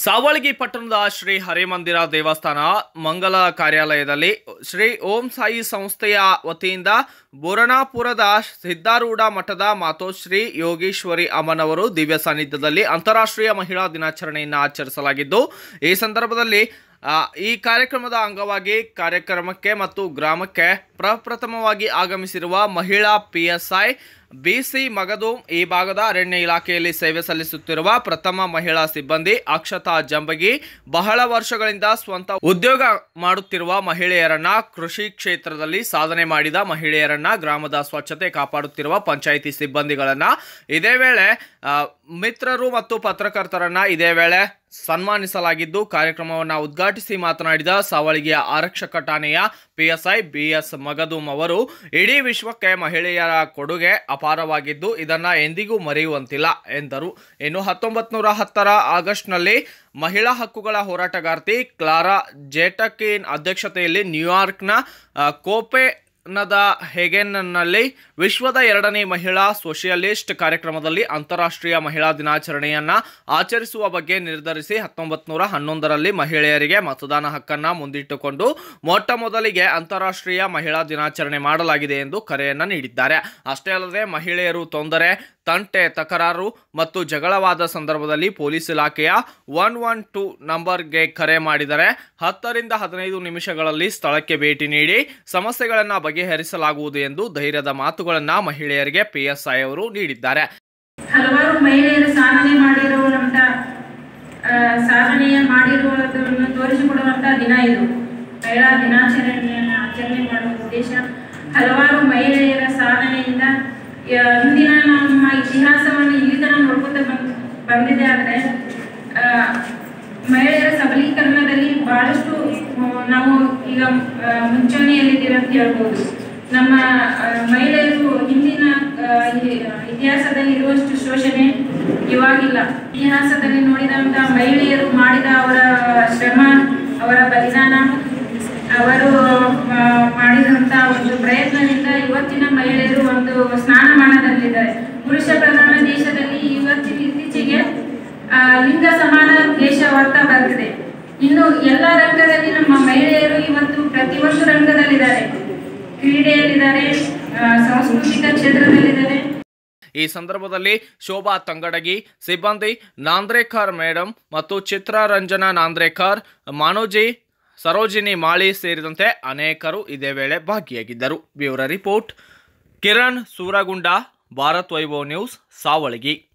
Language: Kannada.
ಸಾವಳಗಿ ಪಟ್ಟಣದ ಶ್ರೀ ಹರಿಮಂದಿರ ದೇವಸ್ಥಾನ ಮಂಗಲ ಕಾರ್ಯಾಲಯದಲ್ಲಿ ಶ್ರೀ ಓಂ ಸಾಯಿ ಸಂಸ್ಥೆಯ ವತಿಯಿಂದ ಬುರಣಾಪುರದ ಸಿದ್ಧಾರೂಢ ಮಠದ ಮಾತೋಶ್ರೀ ಯೋಗೀಶ್ವರಿ ಅಮ್ಮನವರು ದಿವ್ಯ ಸಾನ್ನಿಧ್ಯದಲ್ಲಿ ಅಂತಾರಾಷ್ಟ್ರೀಯ ಮಹಿಳಾ ದಿನಾಚರಣೆಯನ್ನು ಆಚರಿಸಲಾಗಿದ್ದು ಈ ಸಂದರ್ಭದಲ್ಲಿ ಆ, ಈ ಕಾರ್ಯಕ್ರಮದ ಅಂಗವಾಗಿ ಕಾರ್ಯಕ್ರಮಕ್ಕೆ ಮತ್ತು ಗ್ರಾಮಕ್ಕೆ ಪ್ರಪ್ರಥಮವಾಗಿ ಆಗಮಿಸಿರುವ ಮಹಿಳಾ ಪಿಎಸ್ಐ ಬಿಸಿ ಮಗದೂಮ್ ಈ ಭಾಗದ ಅರಣ್ಯ ಇಲಾಖೆಯಲ್ಲಿ ಸೇವೆ ಸಲ್ಲಿಸುತ್ತಿರುವ ಪ್ರಥಮ ಮಹಿಳಾ ಸಿಬ್ಬಂದಿ ಅಕ್ಷತಾ ಜಂಬಗಿ ಬಹಳ ವರ್ಷಗಳಿಂದ ಸ್ವಂತ ಉದ್ಯೋಗ ಮಾಡುತ್ತಿರುವ ಮಹಿಳೆಯರನ್ನ ಕೃಷಿ ಕ್ಷೇತ್ರದಲ್ಲಿ ಸಾಧನೆ ಮಾಡಿದ ಮಹಿಳೆಯರನ್ನ ಗ್ರಾಮದ ಸ್ವಚ್ಛತೆ ಕಾಪಾಡುತ್ತಿರುವ ಪಂಚಾಯಿತಿ ಸಿಬ್ಬಂದಿಗಳನ್ನ ಇದೇ ವೇಳೆ ಆ, ಮಿತ್ರರು ಮತ್ತು ಪತ್ರಕರ್ತರನ್ನ ಇದೇ ವೇಳೆ ಸನ್ಮಾನಿಸಲಾಗಿದ್ದು ಕಾರ್ಯಕ್ರಮವನ್ನು ಉದ್ಘಾಟಿಸಿ ಮಾತನಾಡಿದ ಸಾವಳಗಿಯ ಆರಕ್ಷಕ ಠಾಣೆಯ ಪಿಎಸ್ಐ ಬಿಎಸ್ ಮಗದೂಮ್ ಅವರು ಇಡೀ ವಿಶ್ವಕ್ಕೆ ಮಹಿಳೆಯರ ಕೊಡುಗೆ ಅಪಾರವಾಗಿದ್ದು ಇದನ್ನ ಎಂದಿಗೂ ಮರೆಯುವಂತಿಲ್ಲ ಎಂದರು ಇನ್ನು ಹತ್ತೊಂಬತ್ತು ನೂರ ಹತ್ತರ ಆಗಸ್ಟ್ನಲ್ಲಿ ಮಹಿಳಾ ಹಕ್ಕುಗಳ ಹೋರಾಟಗಾರ್ತಿ ಕ್ಲಾರಾ ಜೇಟಕಿನ್ ಅಧ್ಯಕ್ಷತೆಯಲ್ಲಿ ನ್ಯೂಯಾರ್ಕ್ನ ಆ, ಕೋಪೆ ನದ ಹೆಗೆನ್ನಲ್ಲಿ ವಿಶ್ವದ ಎರಡನೇ ಮಹಿಳಾ ಸೋಷಿಯಲಿಸ್ಟ್ ಕಾರ್ಯಕ್ರಮದಲ್ಲಿ ಅಂತಾರಾಷ್ಟ್ರೀಯ ಮಹಿಳಾ ದಿನಾಚರಣೆಯನ್ನ ಆಚರಿಸುವ ಬಗ್ಗೆ ನಿರ್ಧರಿಸಿ ಹತ್ತೊಂಬತ್ತು ನೂರ ಹನ್ನೊಂದರಲ್ಲಿ ಮಹಿಳೆಯರಿಗೆ ಮತದಾನ ಹಕ್ಕನ್ನ ಮುಂದಿಟ್ಟುಕೊಂಡು ಮೊಟ್ಟ ಮೊದಲಿಗೆ ಅಂತಾರಾಷ್ಟ್ರೀಯ ಮಹಿಳಾ ದಿನಾಚರಣೆ ಮಾಡಲಾಗಿದೆ ಎಂದು ಕರೆಯನ್ನ ನೀಡಿದ್ದಾರೆ ಅಷ್ಟೇ ಅಲ್ಲದೆ ಮಹಿಳೆಯರು ತೊಂದರೆ ತಂಟೆ ತಕರಾರು ಮತ್ತು ಜಗಳವಾದ ಸಂದರ್ಭದಲ್ಲಿ ಪೊಲೀಸ್ ಇಲಾಖೆಯ ಒನ್ ಒನ್ ಟೂ ನಂಬರ್ಗೆ ಕರೆ ಮಾಡಿದರೆ ಹತ್ತರಿಂದ ಹದಿನೈದು ನಿಮಿಷಗಳಲ್ಲಿ ಸ್ಥಳಕ್ಕೆ ಭೇಟಿ ನೀಡಿ ಸಮಸ್ಯೆಗಳನ್ನು ಬಗೆಹರಿಸಲಾಗುವುದು ಎಂದು ಧೈರ್ಯದ ಮಾತುಗಳನ್ನು ಮಹಿಳೆಯರಿಗೆ ಪಿಎಸ್ಐ ಅವರು ನೀಡಿದ್ದಾರೆ ಹಲವಾರು ಮಹಿಳೆಯರು ಸಾಧನೆ ಮಾಡಿರುವಂತ ಆ, ಸಾಧನೆಯ ಮಾಡಿರುವುದನ್ನು ತೋರಿಸಿಕೊಡುವಂತ ದಿನ ಇದು ಮಹಿಳಾ ದಿನಾಚರಣೆಯನ್ನು ಆಚರಣೆ ಮಾಡುವ ಉದ್ದೇಶ ಹಲವಾರು ಮಹಿಳೆಯರ ಸಾಧನೆಯಿಂದ ಯ- ಹಿಂದಿನ ನಮ್ಮ ಇತಿಹಾಸವನ್ನು ಇಲ್ಲಿ ತನಕ ನೋಡ್ಕೊತ ಬಂದ್ ಬಂದಿದೆ ಆದರೆ ಮಹಿಳೆಯರ ಸಬಲೀಕರಣದಲ್ಲಿ ಬಹಳಷ್ಟು ಆ, ನಾವು ಈಗ ಆ, ಮುಂಚೂಣಿಯಲ್ಲಿದ್ದೀವಿ ಅಂತ ಹೇಳ್ಬೋದು ನಮ್ಮ ಆ, ಮಹಿಳೆಯರು ಹಿಂದಿನ ಆ, ಇ- ಇತಿಹಾಸದಲ್ಲಿ ಇರುವಷ್ಟು ಶೋಷಣೆ ಇವಾಗಿಲ್ಲ ಇತಿಹಾಸದಲ್ಲಿ ನೋಡಿದಂತ ಮಹಿಳೆಯರು ಮಾಡಿದ ಅವರ ಶ್ರಮ ಅವರ ಬಲಿದಾನ ಅವರು ಆ, ಮಾಡಿದಂತ ಒಂದು ಪ್ರಯತ್ನದಿಂದ ಇವತ್ತಿನ ಮಹಿಳೆಯರು ಒಂದು ಸ್ನಾನಮಾನದಲ್ಲಿದ್ದಾರೆ ಪುರುಷ ಪ್ರಧಾನ ದೇಶದಲ್ಲಿ ಇವತ್ತಿನ ಇತ್ತೀಚೆಗೆ ಆ, ಲಿಂಗ ಸಮಾನ ದೇಶವಾಗ್ತಾ ಬರ್ತಿದೆ ಇನ್ನು ಎಲ್ಲ ರಂಗದಲ್ಲಿ ನಮ್ಮ ಮಹಿಳೆಯರು ಇವತ್ತು ಪ್ರತಿಯೊಂದು ರಂಗದಲ್ಲಿದ್ದಾರೆ ಕ್ರೀಡೆಯಲ್ಲಿದ್ದಾರೆ ಆ, ಸಾಂಸ್ಕೃತಿಕ ಕ್ಷೇತ್ರದಲ್ಲಿದ್ದಾರೆ ಈ ಸಂದರ್ಭದಲ್ಲಿ ಶೋಭಾ ತಂಗಡಗಿ ಸಿಬ್ಬಂದಿ ನಾಂದ್ರೇಕರ್ ಮೇಡಮ್ ಮತ್ತು ಚಿತ್ರರಂಜನಾ ನಾಂದ್ರೇಕರ್ ಮಾನೋಜಿ ಸರೋಜಿನಿ ಮಾಳಿ ಸೇರಿದಂತೆ ಅನೇಕರು ಇದೇ ವೇಳೆ ಭಾಗಿಯಾಗಿದ್ದರು bureau report Kiran Suragunda Bharat Vaibhav news Savalagi